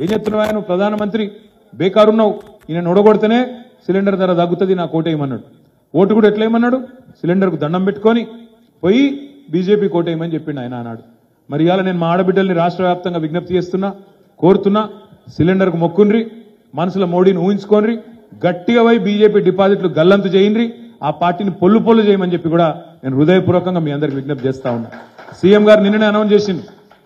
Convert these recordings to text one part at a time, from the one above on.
ఏం చెప్తున్నావు ఆయన నువ్వు ప్రధానమంత్రి బేకారున్నావు ఈయన ఒడగొడితేనే సిలిండర్ ధర తగ్గుతుంది నాకు ఓటేయమన్నాడు ఓటు కూడా ఎట్లేయమన్నాడు సిలిండర్కు దండం పెట్టుకొని పోయి బీజేపీ కోటేయమని చెప్పిండు ఆయన అన్నాడు మరి ఇవాళ నేను మా ఆడబిడ్డల్ని రాష్ట్ర వ్యాప్తంగా విజ్ఞప్తి చేస్తున్నా కోరుతున్నా సిలిండర్కు మొక్కుండ్రి మనసులో మోడీని ఊహించుకోండి గట్టిగా పోయి బీజేపీ డిపాజిట్లు గల్లంతు చేయండి ఆ పార్టీని పొల్లు పొల్లు చేయమని చెప్పి కూడా నేను హృదయపూర్వకంగా మీ అందరికి విజ్ఞప్తి చేస్తా ఉన్నా సీఎం గారు నిన్ననే అనౌన్స్ చేసింది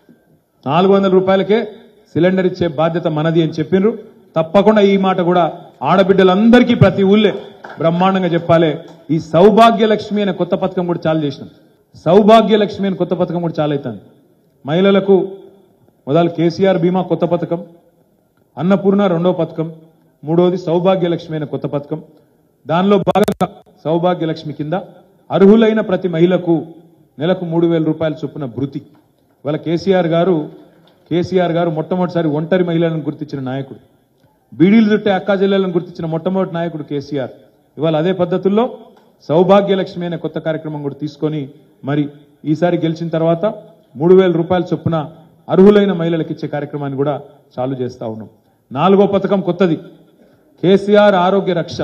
నాలుగు వందల రూపాయలకే సిలిండర్ ఇచ్చే బాధ్యత మనది అని చెప్పిండ్రు తప్పకుండా ఈ మాట కూడా ఆడబిడ్డలందరికీ ప్రతి ఊళ్ళే బ్రహ్మాండంగా చెప్పాలి ఈ సౌభాగ్య లక్ష్మి అనే కొత్త పథకం కూడా చాలు చేసినాం సౌభాగ్య లక్ష్మి అనే కొత్త పథకం కూడా చాలా అవుతుంది మహిళలకు మొదలు కేసీఆర్ బీమా కొత్త పథకం అన్నపూర్ణ రెండో పథకం మూడోది సౌభాగ్య లక్ష్మి అనే కొత్త పథకం దానిలో భాగంగా సౌభాగ్య లక్ష్మి కింద అర్హులైన ప్రతి మహిళకు నెలకు మూడు వేల రూపాయల చొప్పున భృతి ఇవాళ కేసీఆర్ గారు కేసీఆర్ గారు మొట్టమొదటిసారి ఒంటరి మహిళలను గుర్తించిన నాయకుడు బీడీలు చుట్టే అక్కా జిల్లాలను గుర్తించిన మొట్టమొదటి నాయకుడు కేసీఆర్ ఇవాళ అదే పద్ధతుల్లో సౌభాగ్య లక్ష్మి అనే కొత్త కార్యక్రమం కూడా తీసుకొని మరి ఈసారి గెలిచిన తర్వాత మూడు వేల రూపాయల చొప్పున అర్హులైన మహిళలకు ఇచ్చే కార్యక్రమాన్ని కూడా చాలు చేస్తా ఉన్నాం నాలుగో పథకం కొత్తది కేసీఆర్ ఆరోగ్య రక్ష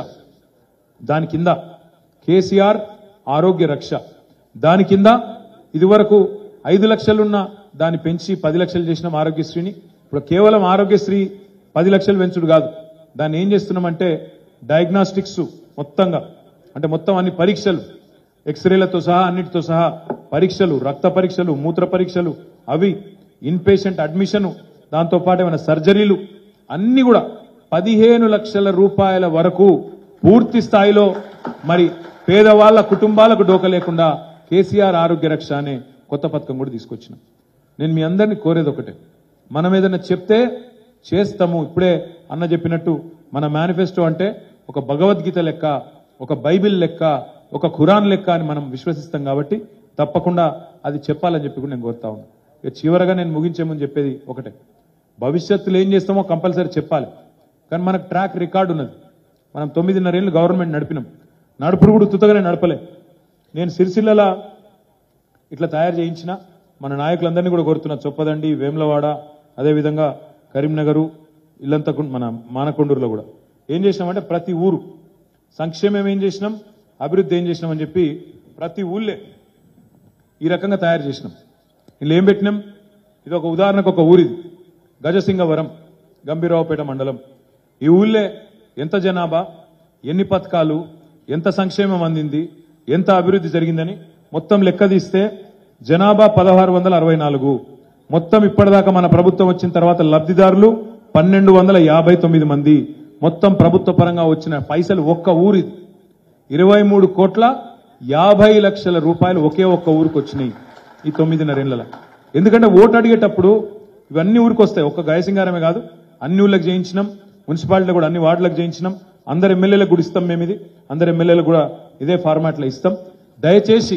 దాని కింద కేసీఆర్ ఆరోగ్య రక్ష దాని కింద ఇదివరకు ఐదు లక్షలున్న దాన్ని పెంచి పది లక్షలు చేసినాం ఆరోగ్యశ్రీని ఇప్పుడు కేవలం ఆరోగ్యశ్రీ పది లక్షలు పెంచుడు కాదు దాన్ని ఏం చేస్తున్నామంటే డయాగ్నాస్టిక్స్ మొత్తంగా అంటే మొత్తం అన్ని పరీక్షలు ఎక్స్రేలతో సహా అన్నిటితో సహా పరీక్షలు రక్త పరీక్షలు మూత్ర పరీక్షలు అవి ఇన్ పేషెంట్ అడ్మిషన్ దాంతో పాటు ఏమైనా సర్జరీలు అన్ని కూడా పదిహేను లక్షల రూపాయల వరకు పూర్తి స్థాయిలో మరి పేదవాళ్ల కుటుంబాలకు డోక లేకుండా కేసీఆర్ ఆరోగ్య రక్ష అనే కొత్త పథకం కూడా తీసుకొచ్చిన నేను మీ అందరినీ కోరేది ఒకటే మనం ఏదైనా చెప్తే చేస్తాము ఇప్పుడే అన్న చెప్పినట్టు మన మేనిఫెస్టో అంటే ఒక భగవద్గీత లెక్క ఒక బైబిల్ లెక్క ఒక ఖురాన్ లెక్క అని మనం విశ్వసిస్తాం కాబట్టి తప్పకుండా అది చెప్పాలని చెప్పి కూడా నేను కోరుతా ఉన్నాను ఇక చివరగా నేను ముగించే ముందు చెప్పేది ఒకటే భవిష్యత్తులో ఏం చేస్తామో కంపల్సరీ చెప్పాలి కానీ మనకు ట్రాక్ రికార్డు ఉన్నది మనం తొమ్మిదిన్నరేళ్ళు గవర్నమెంట్ నడిపినాం నడుపుడు కూడా తుతగానే నడపలే నేను సిరిసిల్లల ఇట్లా తయారు చేయించిన మన నాయకులందరినీ కూడా కోరుతున్నా చొప్పదండి వేములవాడ అదేవిధంగా కరీంనగరు ఇల్లంతా కు- మన మానకొండూరులో కూడా ఏం చేసినామంటే ప్రతి ఊరు సంక్షేమం ఏం చేసినాం అభివృద్ధి ఏం చేసినాం అని చెప్పి ప్రతి ఊళ్ళే ఈ రకంగా తయారు చేసినాం ఇందులో ఏం పెట్టినాం ఇది ఒక ఉదాహరణకు ఒక ఊరిది గజసింగవరం గంభీరావుపేట మండలం ఈ ఊళ్ళే ఎంత జనాభా ఎన్ని పథకాలు ఎంత సంక్షేమం అందింది ఎంత అభివృద్ధి జరిగిందని మొత్తం లెక్క తీస్తే జనాభా పదహారు వందల అరవై నాలుగు మొత్తం ఇప్పటిదాకా మన ప్రభుత్వం వచ్చిన తర్వాత లబ్ధిదారులు పన్నెండు వందల యాభై తొమ్మిది మంది మొత్తం ప్రభుత్వ పరంగా వచ్చిన పైసలు ఒక్క ఊరిది ఇరవై మూడు కోట్ల యాభై లక్షల రూపాయలు ఒకే ఒక్క ఊరికి వచ్చినాయి ఈ తొమ్మిదిన్నరేళ్లలో ఎందుకంటే ఓటు అడిగేటప్పుడు ఇవన్నీ ఊరికి వస్తాయి ఒక్క గాయసింగారమే కాదు అన్ని ఊళ్ళకి చేయించినాం మున్సిపాలిటీ కూడా అన్ని వార్డులకు చేయించినాం అందరు ఎమ్మెల్యేలకు కూడా ఇస్తాం మేము ఇది అందరు ఎమ్మెల్యేలకు కూడా ఇదే ఫార్మాట్లో ఇస్తాం దయచేసి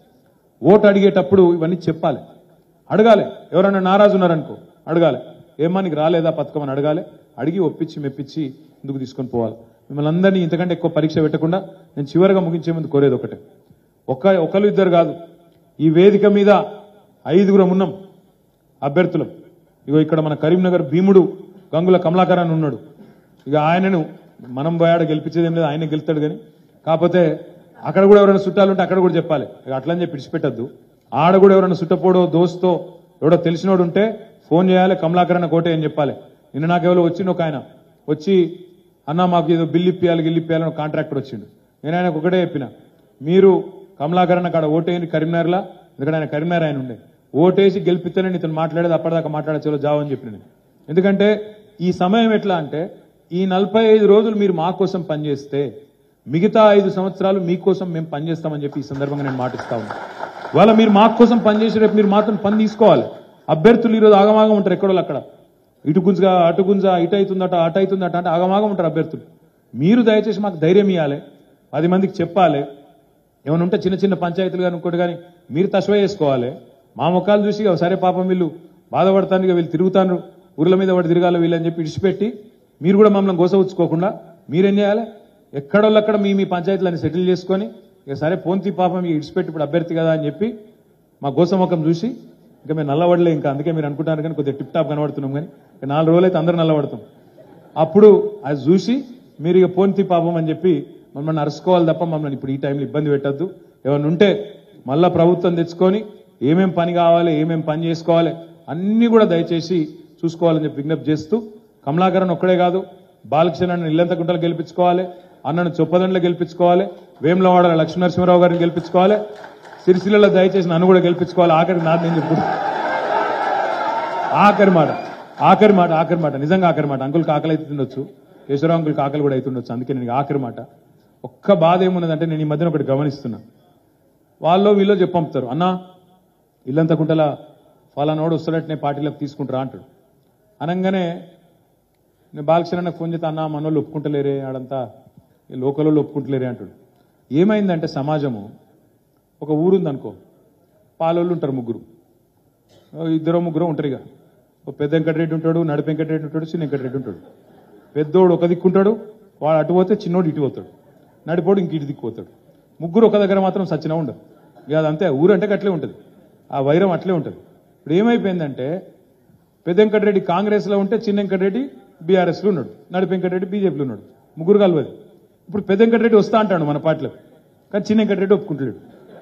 ఓటు అడిగేటప్పుడు ఇవన్నీ చెప్పాలి అడగాలి ఎవరైనా నారాజు ఉన్నారనుకో అడగాలి ఏమా నీకు రాలేదా పథకం అని అడగాలి అడిగి ఒప్పించి మెప్పించి ఇందుకు తీసుకొని పోవాలి మిమ్మల్ని అందరినీ ఇంతకంటే ఎక్కువ పరీక్ష పెట్టకుండా నేను చివరిగా ముగించే ముందు కోరేది ఒకటే ఒక్క ఒకరు ఇద్దరు కాదు ఈ వేదిక మీద ఐదుగురం ఉన్నాం అభ్యర్థులం ఇగో ఇక్కడ మన కరీంనగర్ భీముడు గంగుల కమలాకర్ అని ఉన్నాడు ఇక ఆయనను మనం పోయాడ గెలిపించేది ఏం లేదు ఆయన గెలుస్తాడు కానీ కాకపోతే అక్కడ కూడా ఎవరైనా చుట్టాలు ఉంటే అక్కడ కూడా చెప్పాలి ఇక అట్లని చెప్పి విడిచిపెట్టద్దు ఆడ కూడా ఎవరైనా చుట్టపోడో దోస్తో ఎవడో తెలిసినోడు ఉంటే ఫోన్ చేయాలి కమలాకర్ అన్న కోటే అని చెప్పాలి నిన్న నాకు ఎవరో వచ్చిండు ఒక ఆయన వచ్చి అన్న మాకు ఏదో బిల్లు ఇప్పియాలి గిల్లు ఇప్పియాలని ఒక కాంట్రాక్టర్ వచ్చిండు నేను ఆయనకు ఒకటే చెప్పిన మీరు కమలాకరణ కాడ ఓటేయండి కరీంనగర్లా ఎందుకంటే ఆయన కరీంనగర్ ఆయన ఉండే ఓటేసి గెలిపిస్తేనే ఇతను మాట్లాడేది అప్పటిదాకా మాట్లాడచ్చు జావ అని చెప్పిన నేను ఎందుకంటే ఈ సమయం ఎట్లా అంటే ఈ నలభై ఐదు రోజులు మీరు మా కోసం పనిచేస్తే మిగతా ఐదు సంవత్సరాలు మీకోసం మేము పనిచేస్తామని చెప్పి ఈ సందర్భంగా నేను మాటిస్తా ఉన్నాను ఇవాళ మీరు మా కోసం పనిచేసి రేపు మీరు మాత్రం పని తీసుకోవాలి అభ్యర్థులు ఈరోజు ఆగమాగం ఉంటారు ఎక్కడో అక్కడ ఇటు గుంజగా అటు గుంజ ఇటు అవుతుందట అటు అవుతుందట అంటే ఆగమాగం ఉంటారు అభ్యర్థులు మీరు దయచేసి మాకు ధైర్యం ఇవ్వాలి పది మందికి చెప్పాలి ఏమైనా ఉంటే చిన్న చిన్న పంచాయతీలు కానీ ఇంకోటి కానీ మీరు తశ్వ చేసుకోవాలి మా ముఖాలు చూసి "ఓ సరే పాపం వీళ్ళు బాధపడతాను ఇక వీళ్ళు తిరుగుతాను ఊర్ల మీద పడి తిరగాలి వీళ్ళని చెప్పి ఇడిచిపెట్టి మీరు కూడా మమ్మల్ని గోసవుచ్చుకోకుండా మీరేం చేయాలి ఎక్కడోళ్ళక్కడ మీ మీ పంచాయతీలని సెటిల్ చేసుకొని ఇక సరే పోంతి పాపం ఇక ఇడిచిపెట్టి ఇప్పుడు అభ్యర్థి కదా అని చెప్పి మా గోసముఖం చూసి ఇంకా మేము నల్లబడలే ఇంకా అందుకే మీరు అనుకుంటారు కానీ కొద్దిగా టిప్ టాప్ కనబడుతున్నాం కానీ ఇక నాలుగు రోజులు అయితే అందరూ నల్లబడతాం అప్పుడు అది చూసి మీరు ఇక పోనితి పాపం అని చెప్పి మమ్మల్ని అరుసుకోవాలి తప్ప మమ్మల్ని ఇప్పుడు ఈ టైంలో ఇబ్బంది పెట్టద్దు ఏమైనా ఉంటే మళ్ళా ప్రభుత్వం తెచ్చుకొని ఏమేం పని కావాలి ఏమేం పని చేసుకోవాలి అన్ని కూడా దయచేసి చూసుకోవాలని చెప్పి విజ్ఞప్తి చేస్తూ కమలాకరన్ ఒక్కడే కాదు బాలకృష్ణ ఇల్లంత గుంటలు గెలిపించుకోవాలి అన్నను చొప్పదండలు గెలిపించుకోవాలి వేములవాడ లక్ష్మీనరసింహరావు గారిని గెలిపించుకోవాలి సిరిసిల్లలో దయచేసి నన్ను కూడా గెలిపించుకోవాలి ఆఖరికి నాది నేను చెప్పుడు ఆఖరి మాట ఆఖరి మాట ఆఖరి మాట నిజంగా ఆఖరి మాట అంకుల్కి ఆకలి అవుతుండొచ్చు కేశవరావు అంకుల్కి ఆకలి కూడా అవుతుండొచ్చు అందుకే నేను ఆఖరి మాట ఒక్క బాధ ఏమున్నదంటే నేను ఈ మధ్యన ఒకటి గమనిస్తున్నా వాళ్ళు వీళ్ళు చెప్పి పంపుతారు అన్నా ఇల్లంత కుంటల ఫలానోడు వస్తాడటనే పార్టీలోకి తీసుకుంటారా అంటాడు అనగానే నేను బాలకృష్ణకు ఫోన్ చేస్తే అన్న మనోళ్ళు ఒప్పుకుంటలేరే ఆడంతా ఈ లోకల్ వాళ్ళు ఒప్పుకుంటలేరే అంటాడు ఏమైందంటే సమాజము ఒక ఊరుందనుకో పాలోళ్ళు ఉంటారు ముగ్గురు ఓ ఇద్దరు ముగ్గురు ఉంటారు ఇక ఓ పెద్ద వెంకటరెడ్డి ఉంటాడు నడిపి వెంకటరెడ్డి ఉంటాడు చిన్న వెంకటరెడ్డి ఉంటాడు పెద్దోడు ఒక దిక్కుంటాడు వాడు అటు పోతే చిన్నోడు ఇటు పోతాడు నడిపోడు ఇంక ఇటు దిక్కు పోతాడు ముగ్గురు ఒక దగ్గర మాత్రం సచ్చినా ఉండదు ఇక అదంతే ఊరు అంటే అట్లే ఉంటుంది ఆ వైరం అట్లే ఉంటుంది ఇప్పుడు ఏమైపోయిందంటే పెద్ద వెంకటరెడ్డి కాంగ్రెస్ లో ఉంటే చిన్న వెంకటరెడ్డి బీఆర్ఎస్ లో ఉన్నాడు నడిపి వెంకటరెడ్డి బీజేపీలో ఉన్నాడు ముగ్గురు కలవదు ఇప్పుడు పెద్ద వెంకటరెడ్డి వస్తా అంటాడు మన పార్టీలో కానీ చిన్న వెంకటరెడ్డి ఒప్పుకుంటలేడు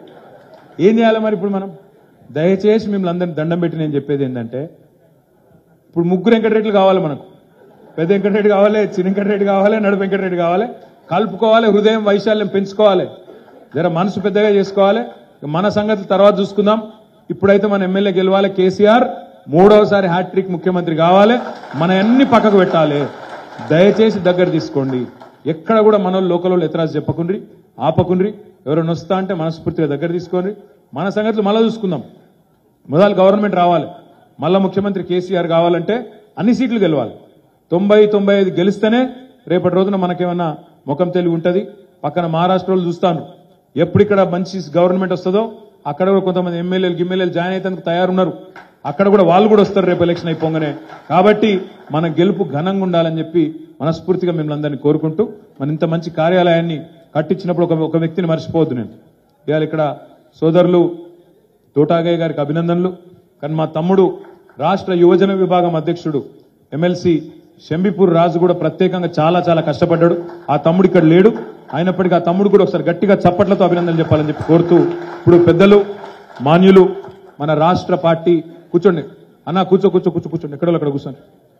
ఏం చేయాలి మరి ఇప్పుడు మనం దయచేసి మిమ్మల్ని అందరిని దండం పెట్టి నేను చెప్పేది ఏంటంటే ఇప్పుడు ముగ్గురు వెంకటరెడ్డిలు కావాలి మనకు పెద్ద వెంకటరెడ్డి కావాలి చిన్న వెంకటరెడ్డి కావాలి నడు వెంకటరెడ్డి కావాలి కలుపుకోవాలి హృదయం వైశాల్యం పెంచుకోవాలి జర మనసు పెద్దగా చేసుకోవాలి ఇక మన సంగతి తర్వాత చూసుకుందాం ఇప్పుడైతే మన ఎమ్మెల్యే గెలవాలి కేసీఆర్ మూడవసారి హ్యాట్రిక్ ముఖ్యమంత్రి కావాలి మన అన్ని పక్కకు పెట్టాలి దయచేసి దగ్గర తీసుకోండి ఎక్కడ కూడా మన లోకల్ వాళ్ళు ఎతరాజు చెప్పకుండ్రి ఆపకుండ్రి ఎవరైనా వస్తా అంటే మనస్ఫూర్తిగా దగ్గర తీసుకోండి మన సంగతులు మళ్ళీ చూసుకుందాం మొదలు గవర్నమెంట్ రావాలి మళ్ళా ముఖ్యమంత్రి కేసీఆర్ కావాలంటే అన్ని సీట్లు గెలవాలి తొంభై తొంభై ఐదు గెలిస్తేనే రేపటి రోజున మనకేమన్నా ముఖం తెలివి ఉంటది పక్కన మహారాష్ట్రలో చూస్తాను ఎప్పుడు ఇక్కడ మంచి గవర్నమెంట్ వస్తుందో అక్కడ కూడా కొంతమంది ఎమ్మెల్యేలు గిమ్మెల్యేలు జాయిన్ అయితే తయారున్నారు అక్కడ కూడా వాళ్ళు కూడా వస్తారు రేపు ఎలక్షన్ అయిపోగానే కాబట్టి మన గెలుపు ఘనంగా ఉండాలని చెప్పి మనస్ఫూర్తిగా మిమ్మల్ని అందరినీ కోరుకుంటూ మన ఇంత మంచి కార్యాలయాన్ని కట్టించినప్పుడు ఒక ఒక వ్యక్తిని మర్చిపోవద్దు నేను ఇవాళ ఇక్కడ సోదరులు తోటాగయ్య గారికి అభినందనలు కానీ మా తమ్ముడు రాష్ట్ర యువజన విభాగం అధ్యక్షుడు ఎమ్మెల్సీ శంబిపూర్ రాజు కూడా ప్రత్యేకంగా చాలా చాలా కష్టపడ్డాడు ఆ తమ్ముడు ఇక్కడ లేడు అయినప్పటికీ ఆ తమ్ముడు కూడా ఒకసారి గట్టిగా చప్పట్లతో అభినందనలు చెప్పాలని చెప్పి కోరుతూ ఇప్పుడు పెద్దలు మాన్యులు మన రాష్ట్ర పార్టీ కూర్చోండి అన్న కూర్చో కూర్చో కూర్చో కూర్చోండి ఎక్కడో అక్కడ కూర్చోండి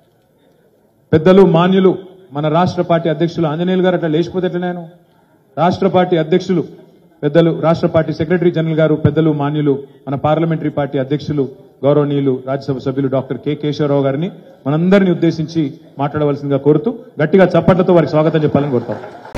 పెద్దలు మాన్యులు మన రాష్ట్ర పార్టీ అధ్యక్షులు ఆంజనేయులు గారు అట్లా లేచిపోతే ఎట్లా నేను రాష్ట్ర పార్టీ అధ్యక్షులు పెద్దలు రాష్ట్ర పార్టీ సెక్రటరీ జనరల్ గారు పెద్దలు మాన్యులు మన పార్లమెంటరీ పార్టీ అధ్యక్షులు గౌరవనీయులు రాజ్యసభ సభ్యులు డాక్టర్ కె కేశవరావు గారిని మనందరినీ ఉద్దేశించి మాట్లాడవలసిందిగా కోరుతూ గట్టిగా చప్పట్లతో వారికి స్వాగతం చెప్పాలని కోరుతాం